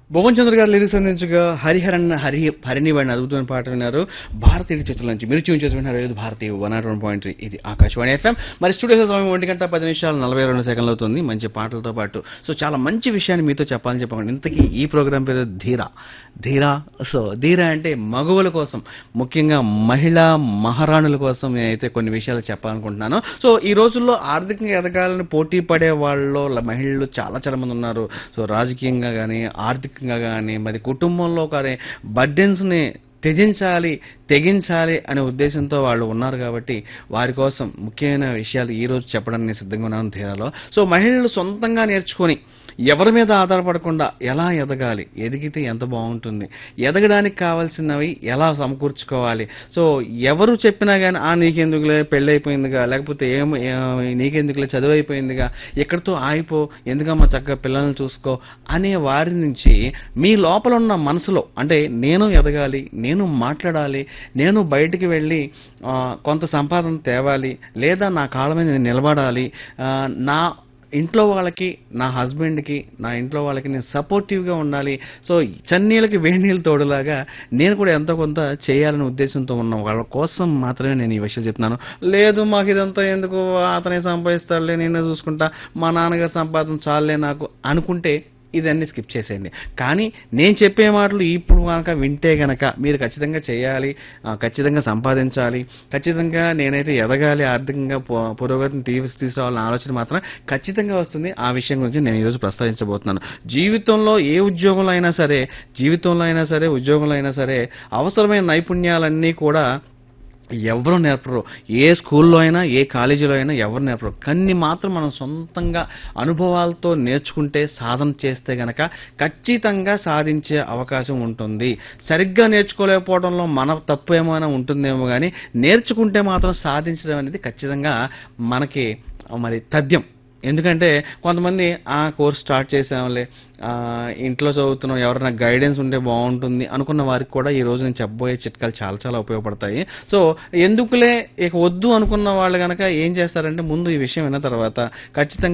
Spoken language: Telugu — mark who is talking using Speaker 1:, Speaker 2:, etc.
Speaker 1: భువన్ చంద్ర గారు లిరిక్స్ అందించగా హరిహరన్ హరి హరిని వాడిని అదుగుతున్న పాట విన్నారు భారతీయ చిత్రం నుంచి మీరు ట్యూన్ చేసి విన్నారు ఇది భారతీయ one nought one point three ఇది ఆకాశవాణి ఎఫ్ఎం మరి స్టూడియో సమయం ఒంటి గంట పది నిమిషాలు నలభై రెండు సెకండ్లు అవుతుంది మంచి పాటలతో పాటు సో చాలా మంచి విషయాన్ని మీతో చెప్పాలని చెప్పండి ఇంతకీ ఈ ప్రోగ్రాం పేరు ధీరా ధీరా సో ధీరా అంటే మగువుల కోసం ముఖ్యంగా మహిళా మహారాణుల కోసం నేనైతే కొన్ని విషయాలు చెప్పాలనుకుంటున్నాను సో ఈ రోజుల్లో ఆర్థికంగా ఎదగాలని పోటీ పడే వాళ్ళలో ల- మహిళలు చాలా చాలా మంది ఉన్నారు సో రాజకీయంగా కానీ ఆర్థికంగా కానీ మరి కుటుంబంలో కానీ బర్డెన్స్ని త్యజించాలి తెగించాలి అనే ఉద్దేశంతో వాళ్ళు ఉన్నారు కాబట్టి వారి కోసం ముఖ్యమైన విషయాలు ఈ రోజు చెప్పడానికి నేను సిద్ధంగా ఉన్నాను ధీరాలో సో మహిళలు సొంతంగా నేర్చుకొని ఎవరి మీద ఆధారపడకుండా ఎలా ఎదగాలి ఎదిగితే ఎంత బాగుంటుంది ఎదగడానికి కావాల్సినవి ఎలా సమకూర్చుకోవాలి సో ఎవరు చెప్పినా కానీ ఆ నీకెందుకులే పెళ్ళి అయిపోయిందిగా లేకపోతే ఏం ఏ- నీకెందుకులే చదువు అయిపోయిందిగా ఎక్కడితో ఆగిపో ఎందుకమ్మా చక్కగా పిల్లల్ని చూసుకో అనే వారి నుంచి మీ లోపల ఉన్న మనసులో అంటే నేను ఎదగాలి నేను మాట్లాడాలి నేను బయటికి వెళ్ళి ఆ, కొంత సంపాదన తేవాలి లేదా నా కాళ్ళ మీద నేను నిలబడాలి ఆ, నా ఇంట్లో వాళ్ళకి నా హస్బెండ్కి నా ఇంట్లో వాళ్ళకి నేను సపోర్టివ్గా ఉండాలి సో చన్నీళ్ళకి వేడి నీళ్ళు తోడులాగా నేను కూడా ఎంతో కొంత చేయాలనే ఉద్దేశంతో ఉన్న వాళ్ళ కోసం మాత్రమే నేను ఈ విషయాలు చెప్తున్నాను లేదు మాకు ఇదంతా ఎందుకు అతనే సంపాదిస్తాడులే నేనే చూసుకుంటా మా నాన్నగారు సంపాదన చాలులే నాకు అనుకుంటే ఇదన్నీ స్కిప్ చేసేయండి కానీ నేను చెప్పే మాటలు ఇప్పుడు కనుక వింటే గనక మీరు ఖచ్చితంగా చేయాలి ఆ, ఖచ్చితంగా సంపాదించాలి ఖచ్చితంగా నేనైతే ఎదగాలి ఆర్థికంగా పు- పురోగతిని తీసి తీసుకురావాలన్న ఆలోచన మాత్రం ఖచ్చితంగా వస్తుంది ఆ విషయం గురించి నేను ఈరోజు ప్రస్తావించబోతున్నాను జీవితంలో ఏ ఉద్యోగంలో అయినా సరే జీవితంలో అయినా సరే ఉద్యోగంలో అయినా సరే అవసరమైన నైపుణ్యాలన్నీ కూడా ఎవరు నేర్పరు ఏ స్కూల్లో అయినా ఏ కాలేజీలో అయినా ఎవరు నేర్పరు కానీ మాత్రం మనం సొంతంగా అనుభవాలతో నేర్చుకుంటే సాధన చేస్తే గనక ఖచ్చితంగా సాధించే అవకాశం ఉంటుంది సరిగ్గా నేర్చుకోలేకపోవడంలో మన తప్పు ఏమైనా ఉంటుందేమో కానీ నేర్చుకుంటే మాత్రం సాధించడం అనేది ఖచ్చితంగా మనకి మరి తథ్యం ఎందుకంటే కొంతమంది ఆ కోర్స్ స్టార్ట్ చేసాంలే ఆ, ఇంట్లో చదువుతున్నాం ఎవరైనా గైడెన్స్ ఉంటే బాగుంటుంది అనుకున్న వారికి కూడా ఈ రోజు నేను చెప్పబోయే చిట్కాలు చాలా చాలా ఉపయోగపడతాయి సో ఎందుకులే ఇక వద్దు అనుకున్న వాళ్ళు కనుక ఏం చేస్తారంటే ముందు ఈ విషయం విన్న తర్వాత ఖచ్చితంగా